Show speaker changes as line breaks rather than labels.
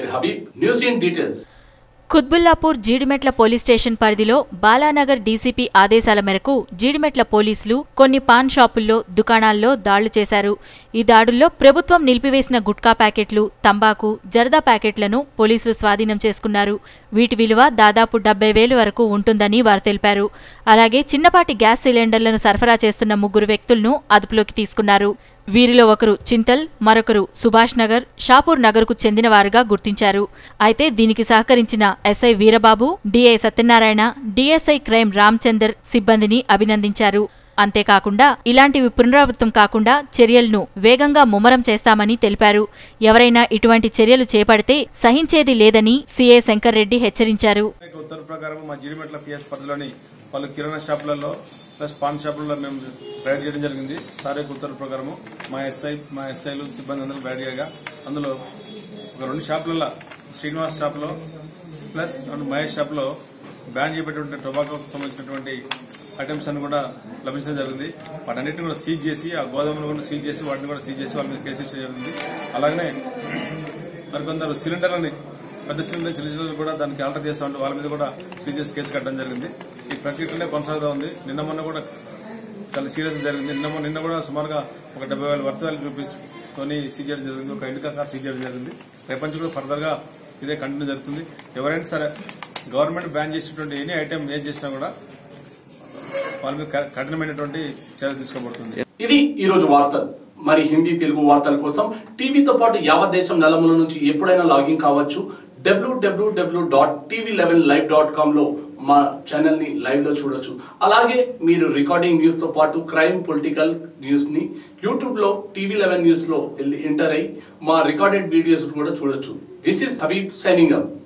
Habib. News in details.
Quthbullapur Jeedimetla police station పరిధిలో Balanagar DCP ఆదేశాల మేరకు జీడిమెట్ల పోలీసులు కొన్ని పాన్ షాపుల్లో దుకాణాల్లో దాళ్లు చేశారు ఈ దాడుల్లో ప్రభుత్వం నిలిపివేసిన గుట్కా ప్యాకెట్లు తంబాకు జర్దా ప్యాకెట్లను పోలీసులు స్వాధీనం చేసుకున్నారు వీటి విలువ దాదాపు డెబ్బై వేలు వరకు ఉంటుందని వారు తెలిపారు అలాగే చిన్నపాటి గ్యాస్ సిలిండర్లను సరఫరా చేస్తున్న ముగ్గురు వ్యక్తులను అదుపులోకి తీసుకున్నారు వీరిలో ఒకరు చింతల్ మరొకరు సుభాష్ నగర్ షాపూర్ నగర్కు చెందినవారుగా గుర్తించారు అయితే దీనికి సహకరించిన SI Veerababu DI Satyanarayana DSI crime Ramachander సిబ్బందిని అభినందించారు అంతేకాకుండా ఇలాంటివి పునరావృతం కాకుండా చర్యలను వేగంగా ముమ్మరం చేస్తామని తెలిపారు ఎవరైనా ఇటువంటి చర్యలు చేపడితే సహించేది లేదని సీఏ శంకర్ రెడ్డి హెచ్చరించారు
ఇక ఉత్తర్వు ప్రకారం మా జీడిమెట్ల పిఎస్ పరిధిలోని పలు కిరాణా షాపులలో ప్లస్ పాన్ షాపులలో మేము రైడ్ చేయడం జరిగింది సార్ యొక్క ఉత్తర్వు ప్రకారం మా ఎస్ఐ మా ఎస్ఐలు సిబ్బంది అందరూ రైడ్ చేయగా అందులో ఒక రెండు షాపులలో శ్రీనివాస్ షాప్లో ప్లస్ రెండు మహేష్ షాప్లో బ్యాన్ చేయబడినటువంటి టొబాకోకు సంబంధించినటువంటి ఐటమ్స్ అన్ని కూడా లభించడం జరిగింది వాటన్నిటిని కూడా సీజ్ చేసి ఆ గోదాములు కూడా సీజ్ చేసి వాటిని కూడా సీజ్ చేసి వాళ్ళ మీద కేసు వేయడం జరిగింది అలాగనే మరికొందరు సిలిండర్లని పెద్ద సిలిండర్ సిలిండర్లు కూడా దానికి ఆల్టర్ చేస్తా ఉంటే వాళ్ళ మీద కూడా సీరియస్ కేసు కట్టడం జరిగింది ఈ ప్రక్రియనే కొనసాగుతూ ఉంది నిన్న మొన్న కూడా చాలా సీరియస్ జరిగింది నిన్న మొన్న- నిన్న కూడా సుమారుగా ఒక డెబ్బై వేల వర్త్ వాల్యూ రూపీస్ తోని సీజ్ చేయడం జరిగింది ఒక ఇండికా కార్ సీజ్ చేయడం జరిగింది రేపటి నుంచి కూడా ఫర్దర్ గా ఇదే కంటిన్యూ జరుగుతుంది ఎవరైనా సరే గవర్నమెంట్ బ్యాన్ చేసినటువంటి ఎనీ ఐటెం ఏం చేసినా కూడా వాళ్ళ మీద క- కఠినమైనటువంటి చర్య తీసుకోబడుతుంది
ఇది ఈ రోజు వార్తలు మరి హిందీ తెలుగు వార్తల కోసం టీవీతో పాటు యావత్ దేశం నలుమూల నుంచి ఎప్పుడైనా లాగిన్ కావచ్చు WWW dot TV eleven live dot కామ్లో మా ఛానల్ని లైవ్లో చూడొచ్చు అలాగే మీరు రికార్డింగ్ న్యూస్తో పాటు క్రైమ్ పొలిటికల్ న్యూస్ని యూట్యూబ్లో టీవీ లెవెన్ న్యూస్లో వెళ్ళి ఎంటర్ అయ్యి మా రికార్డెడ్ వీడియోస్ కూడా చూడొచ్చు this is Habib signing up